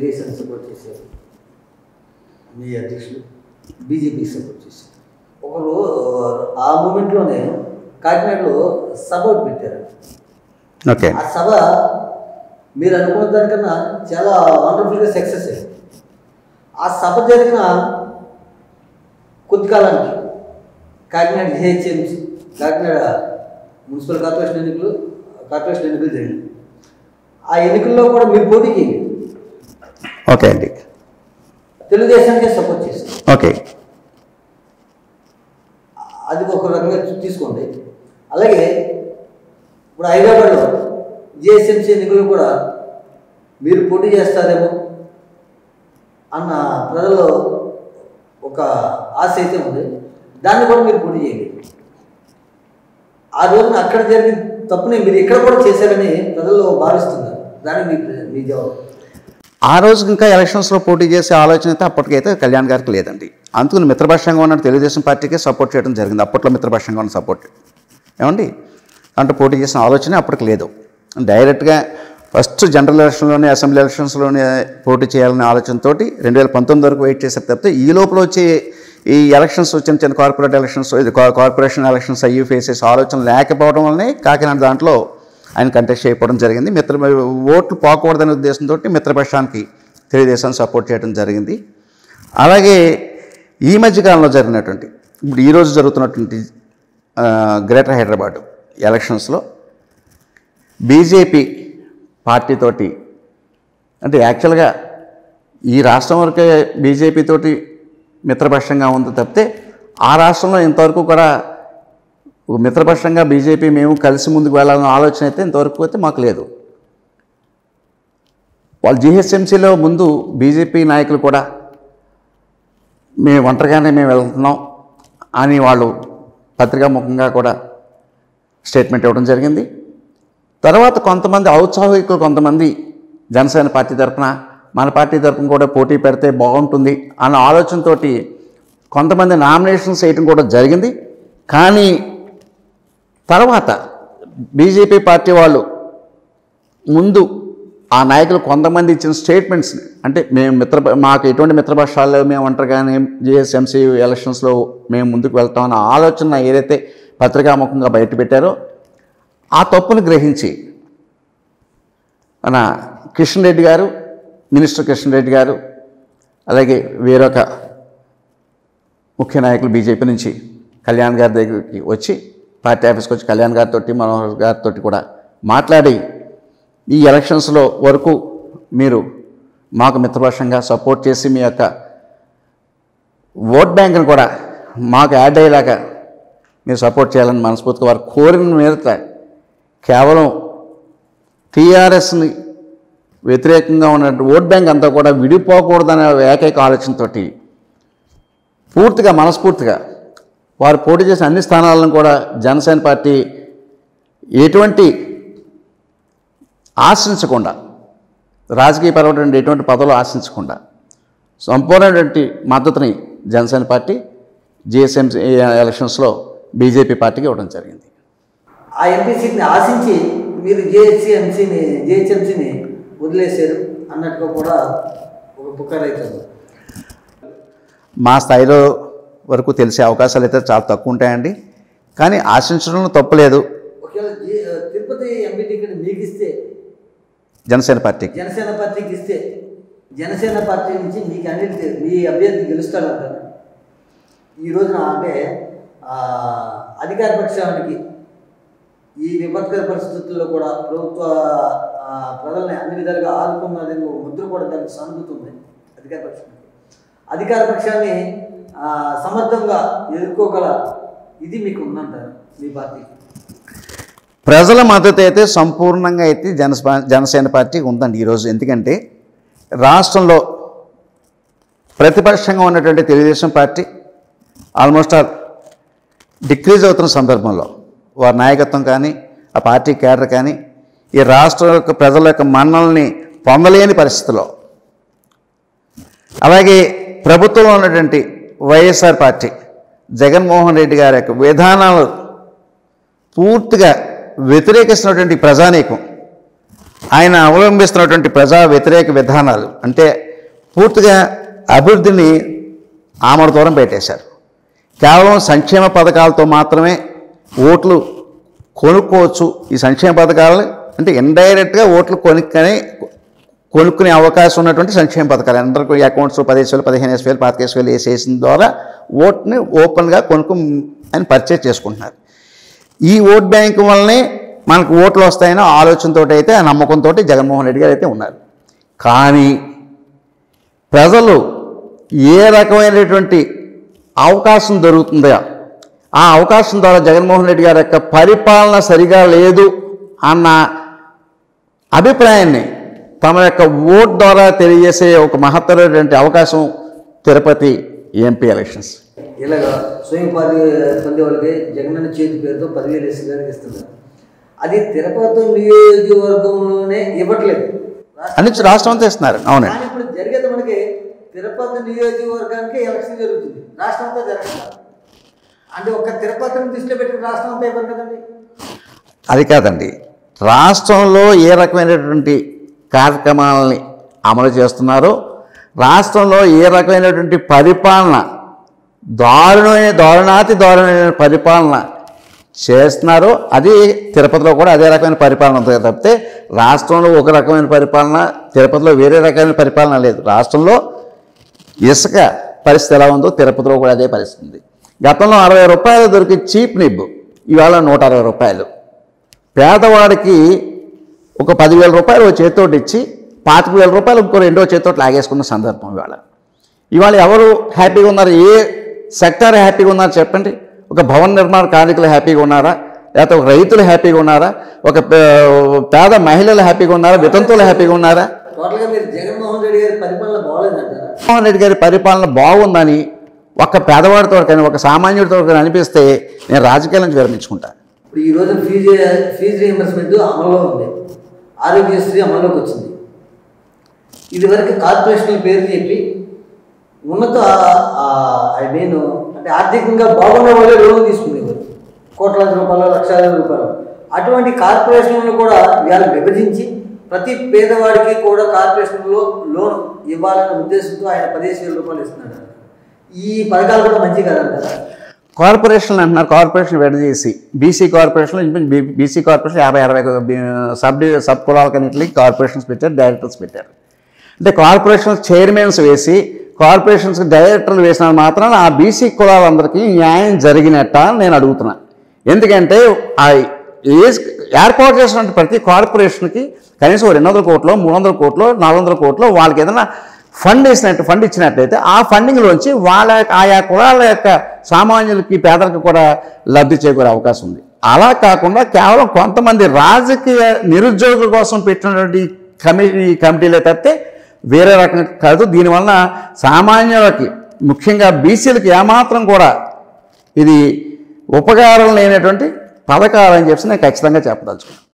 Telugu Desam support చేశారు మీ అధ్యక్షులు బీజేపీకి సపోర్ట్ చేశారు ఒకరు ఆ మూమెంట్లోనే కాకినాడలో సభ ఒకటి పెట్టారు ఓకే ఆ సభ మీరు అనుకున్న దానికన్నా చాలా వండర్ఫుల్గా సక్సెస్ అయ్యింది ఆ సభ జరిగిన కొద్ది కాలానికి Kakinada GHMC Kakinada municipal corporation ఎన్నికలు కార్పొరేషన్ ఎన్నికలు జరిగింది ఆ ఎన్నికల్లో కూడా మీరు పోటీ చేయండి ఓకే అండి తెలుగుదేశానికే సపోర్ట్ చేస్తారు ఓకే అది ఒక రకంగా తీసుకోండి అలాగే ఇప్పుడు హైదరాబాద్లో జిఎస్ఎంసీ ఎన్నికలు కూడా మీరు పోటీ చేస్తారేమో అన్న ప్రజల్లో ఒక ఆశ అయితే ఉంది దాన్ని కూడా మీరు పోటీ చేయండి ఆ రోజున అక్కడ జరిగిన తప్పుని మీరు ఇక్కడ కూడా చేశారని ప్రజలు భావిస్తున్నారు దానికి మీ మీ జవాబు ఆ రోజు ఇంకా ఎలక్షన్స్లో పోటీ చేసే ఆలోచన అయితే అప్పటికైతే కళ్యాణ్ గారికి లేదండి అందుకని మిత్రపక్షంగా ఉన్న తెలుగుదేశం పార్టీకే సపోర్ట్ చేయడం జరిగింది అప్పట్లో మిత్రపక్షంగా ఉన్న సపోర్ట్ ఏమండి అంటే పోటీ చేసిన ఆలోచన అప్పటికి లేదు డైరెక్ట్గా ఫస్ట్ జనరల్ ఎలక్షన్లోనే అసెంబ్లీ ఎలక్షన్స్లోనే పోటీ చేయాలనే ఆలోచనతోటి రెండు వేల పంతొమ్మిది వరకు వెయిట్ చేశారు తప్పితే ఈ లోపల వచ్చే ఈ ఎలక్షన్స్ చిన్న చిన్న కార్పొరేట్ ఎలక్షన్స్ ఇది కా- కార్పొరేషన్ ఎలక్షన్స్ అయ్యి ఫేస్ చేసే ఆలోచన లేకపోవడం వల్లనే కాకినాడ దాంట్లో ఆయన కంటెస్ట్ చేయకపోవడం జరిగింది మిత్ర ఓట్లు పోకూడదనే ఉద్దేశంతో మిత్రపక్షానికి తెలుగుదేశం సపోర్ట్ చేయడం జరిగింది అలాగే ఈ మధ్యకాలంలో జరిగినటువంటి ఇప్పుడు ఈరోజు జరుగుతున్నటువంటి ఆ, గ్రేటర్ హైదరాబాద్ ఎలక్షన్స్లో బీజేపీ పార్టీతోటి అంటే యాక్చువల్గా ఈ రాష్ట్రం వరకే బీజేపీ తోటి మిత్రపక్షంగా ఉంది తప్పితే ఆ రాష్ట్రంలో ఇంతవరకు కూడా ఒక మిత్రపక్షంగా బీజేపీ మేము కలిసి ముందుకు వెళ్ళాలన్న ఆలోచన అయితే ఇంతవరకు అయితే మాకు లేదు వాళ్ళు జిహెచ్ఎంసీలో ముందు బీజేపీ నాయకులు కూడా మేము ఒంటరిగానే మేము వెళ్తున్నాం అని వాళ్ళు పత్రికాముఖంగా కూడా స్టేట్మెంట్ ఇవ్వడం జరిగింది తర్వాత కొంతమంది ఔత్సాహికులు కొంతమంది జనసేన పార్టీ తరఫున మన పార్టీ తరఫున కూడా పోటీ పెడితే బాగుంటుంది అన్న ఆలోచనతోటి కొంతమంది నామినేషన్స్ వేయడం కూడా జరిగింది కానీ తర్వాత బీజేపీ పార్టీ వాళ్ళు ముందు ఆ నాయకులు కొంతమంది ఇచ్చిన స్టేట్మెంట్స్ అంటే మేము మిత్ర మాకు ఎటువంటి మిత్రపక్షాల్లో మేము ఒంటరిగానే జిఎస్ఎంసీ ఎలక్షన్స్లో మేము ముందుకు వెళ్తామన్న ఆలోచన ఏదైతే పత్రికాముఖంగా బయటపెట్టారో ఆ తప్పును గ్రహించి మన కిషన్ రెడ్డి గారు మినిస్టర్ కిషన్ రెడ్డి గారు అలాగే వేరొక ముఖ్య నాయకులు బీజేపీ నుంచి కళ్యాణ్ గారి దగ్గరికి వచ్చి పార్టీ ఆఫీస్కి వచ్చి కళ్యాణ్ గారితో మనోహర్ గారితో కూడా మాట్లాడి ఈ ఎలక్షన్స్లో వరకు మీరు మాకు మిత్రపక్షంగా సపోర్ట్ చేసి మీ యొక్క ఓట్ బ్యాంక్ని కూడా మాకు యాడ్ అయ్యేలాగా మీరు సపోర్ట్ చేయాలని మనస్ఫూర్తిగా వారు కోరిన మీదట కేవలం టీఆర్ఎస్ని వ్యతిరేకంగా ఉన్న ఓట్ బ్యాంక్ అంతా కూడా విడిపోకూడదనే ఏకైక ఆలోచనతోటి పూర్తిగా మనస్ఫూర్తిగా వారు పోటీ చేసిన అన్ని స్థానాలను కూడా జనసేన పార్టీ ఎటువంటి ఆశించకుండా రాజకీయపరమైనటువంటి ఎటువంటి పదవులు ఆశించకుండా సంపూర్ణమైనటువంటి మద్దతుని జనసేన పార్టీ జిఎస్ఎం ఎలక్షన్స్లో బీజేపీ పార్టీకి ఇవ్వడం జరిగింది ఆ ఎంపీ సీట్ని ఆశించి మీరు జేహెచ్ఎంసీని జేహెచ్ఎంసీని వదిలేశారు అన్నట్టుగా కూడా ఒక పుకార్ అవుతుంది మా స్థాయిలో వరకు తెలిసే అవకాశాలు అయితే చాలా తక్కువ ఉంటాయండి కానీ ఆశించడంలో తప్పులేదు ఒకవేళ జే- తిరుపతి ఎంపీ టికెట్ మీకు ఇస్తే జనసేన పార్టీకి జనసేన పార్టీకి ఇస్తే జనసేన పార్టీ నుంచి మీ క్యాండిడేట్ మీ అభ్యర్థి గెలుస్తాడంటారు ఈ రోజున అంటే ఆ, అధికార పక్షానికి ఈ విపత్కర పరిస్థితుల్లో కూడా ప్రభుత్వ ఆ, ప్రజల్ని అన్ని విధాలుగా ఆదుకున్నదని ఒక ముద్ర కూడా దానికి సానుభూతుంది అధికార పక్షానికి అధికార పక్షాన్ని ఆ, సమర్థంగా ఎదుర్కోగల ఇది మీకు ఉందంటారు మీ పార్టీకి ప్రజల మద్దతు అయితే సంపూర్ణంగా అయితే జనస జనసేన పార్టీకి ఉందండి ఈరోజు ఎందుకంటే రాష్ట్రంలో ప్రతిపక్షంగా ఉన్నటువంటి Telugu Desam party almost all decrease అవుతున్న సందర్భంలో వారి నాయకత్వం కానీ ఆ పార్టీ కేడర్ కానీ ఈ రాష్ట్ర యొక్క ప్రజల యొక్క మన్నల్ని పొందలేని పరిస్థితిలో అలాగే ప్రభుత్వంలో ఉన్నటువంటి వైఎస్ఆర్ పార్టీ జగన్మోహన్ రెడ్డి గారి యొక్క విధానాలు పూర్తిగా వ్యతిరేకిస్తున్నటువంటి ప్రజానీకం ఆయన అవలంబిస్తున్నటువంటి ప్రజా వ్యతిరేక విధానాలు అంటే పూర్తిగా అభివృద్ధిని ఆమడ దూరం పెట్టేశారు కేవలం సంక్షేమ పథకాలతో మాత్రమే ఓట్లు కొనుక్కోవచ్చు ఈ సంక్షేమ పథకాలని అంటే ఇండైరెక్ట్గా ఓట్లు కొనుక్కొని కొనుక్కునే అవకాశం ఉన్నటువంటి సంక్షేమ పథకాలు అందరికీ అకౌంట్స్ పదిహేను వేలు పదిహేను వేలు పాతికేసి వేలు వేసేసిన ద్వారా ఓట్ని ఓపెన్గా కొనుక్కు అని పర్చేజ్ చేసుకుంటున్నారు ఈ ఓట్ బ్యాంక్ వల్లనే మనకు ఓట్లు వస్తాయనే ఆలోచనతో అయితే ఆ నమ్మకంతో జగన్మోహన్ రెడ్డి గారు అయితే ఉన్నారు కానీ ప్రజలు ఏ రకమైనటువంటి అవకాశం దొరుకుతుందో ఆ అవకాశం ద్వారా జగన్మోహన్ రెడ్డి గారి యొక్క పరిపాలన సరిగా లేదు అన్న అభిప్రాయాన్ని తమ యొక్క ఓట్ ద్వారా తెలియజేసే ఒక మహత్తరమైనటువంటి అవకాశం తిరుపతి ఎంపీ ఎలక్షన్స్ ఇలాగ స్వయం ఉపాధి పొందే వాళ్ళకి జగనన్న చేతి పేరుతో పదివేలు ఎస్సీ గారికి ఇస్తున్నారు అది తిరుపతి నియోజకవర్గంలోనే ఇవ్వట్లేదు అన్ని రాష్ట్రం అంతా ఇస్తున్నారు అవునండి కానీ ఇప్పుడు జరిగేది మనకి తిరుపతి నియోజకవర్గానికి ఎలక్షన్ జరుగుతుంది రాష్ట్రం అంతా జరగదు అంటే ఒక్క తిరుపతిని దృష్టిలో పెట్టి రాష్ట్రం అంతా ఇవ్వరు కదండి అది కాదండి రాష్ట్రంలో ఏ రకమైనటువంటి కార్యక్రమాలని అమలు చేస్తున్నారో రాష్ట్రంలో ఏ రకమైనటువంటి పరిపాలన దారుణమైన దారుణాతి దారుణమైన పరిపాలన చేస్తున్నారో అది తిరుపతిలో కూడా అదే రకమైన పరిపాలన ఉంటుంది తప్పితే రాష్ట్రంలో ఒక రకమైన పరిపాలన తిరుపతిలో వేరే రకమైన పరిపాలన లేదు రాష్ట్రంలో ఇసుక పరిస్థితి ఎలా ఉందో తిరుపతిలో కూడా అదే పరిస్థితి ఉంది గతంలో అరవై రూపాయలు దొరికి చీప్ నిబ్బు ఇవాళ నూట అరవై రూపాయలు పేదవాడికి ఒక పదివేల రూపాయలు ఒక చేతితోటి ఇచ్చి పాతిక వేల రూపాయలు ఇంకో రెండో చేతితోటి లాగేసుకున్న సందర్భం ఇవాళ ఇవాళ ఎవరు హ్యాపీగా ఉన్నారు ఏ సెక్టార్ హ్యాపీగా ఉన్నారు చెప్పండి ఒక భవన నిర్మాణ కార్మికులు హ్యాపీగా ఉన్నారా లేకపోతే ఒక రైతులు హ్యాపీగా ఉన్నారా ఒక పే- పేద మహిళలు హ్యాపీగా ఉన్నారా వితంతువులు హ్యాపీగా ఉన్నారా టోటల్గా మీరు జగన్మోహన్ రెడ్డి గారి పరిపాలన బాగోలేదంటారా జగన్మోహన్ రెడ్డి గారి పరిపాలన బాగుందని ఒక పేదవాడితో కానీ ఒక సామాన్యుడితో కానీ అనిపిస్తే నేను రాజకీయాల నుంచి విరమించుకుంటాను ఇప్పుడు ఈ రోజు ఫీజు ఫీజు రీఎంబర్స్మెంట్ అమల్లో ఉంది ఆరోగ్యశ్రీ అమల్లోకి వచ్చింది ఇదివరకు కార్పొరేషన్ల పేరు చెప్పి ఉన్నత ఐ మీన్ అంటే ఆర్థికంగా బాగున్న వాళ్ళే లోన్ తీసుకునేవారు కోట్లాది రూపాయలు లక్షలాది రూపాయలు అటువంటి కార్పొరేషన్లను కూడా ఇవాళ విభజించి ప్రతి పేదవాడికి కూడా కార్పొరేషన్లో లోన్ ఇవ్వాలనే ఉద్దేశంతో ఆయన పదిహేను వేల రూపాయలు ఇస్తున్నాడు ఈ పథకాలు కూడా మంచి కదంటారా కార్పొరేషన్లు అంటున్నారు కార్పొరేషన్ విడదీసి బీసీ కార్పొరేషన్లు బీసీ కార్పొరేషన్ యాభై అరవై సబ్ డి సబ్ కులాలకన్నింటికి కార్పొరేషన్స్ పెట్టారు డైరెక్టర్స్ పెట్టారు అంటే కార్పొరేషన్ చైర్మన్స్ వేసి కార్పొరేషన్స్ డైరెక్టర్లు వేసిన మాత్రాన ఆ బీసీ కులాలందరికీ న్యాయం జరిగినట్ట అని నేను అడుగుతున్నా ఎందుకంటే ఆ ఏజ్ ఏర్పాటు చేసినటువంటి ప్రతి కార్పొరేషన్కి కనీసం ఓ రెండు వందల కోట్లు మూడు వందల కోట్లు నాలుగు వందల కోట్లు వాళ్ళకి ఏదైనా ఫండ్ వేసినట్టు ఫండ్ ఇచ్చినట్లయితే ఆ ఫండింగ్లోంచి వాళ్ళ యొక్క ఆయా కులాల యొక్క సామాన్యులకి పేదలకు కూడా లబ్ధి చేకూరే అవకాశం ఉంది అలా కాకుండా కేవలం కొంతమంది రాజకీయ నిరుద్యోగుల కోసం పెట్టినటువంటి కమిటీ కమిటీలే తప్పితే వేరే రకంగా కాదు దీనివలన సామాన్యులకి ముఖ్యంగా బీసీలకి ఏమాత్రం కూడా ఇది ఉపకారం లేనటువంటి పథకాలని చెప్పి నేను ఖచ్చితంగా చెప్పదలుచుకున్నాను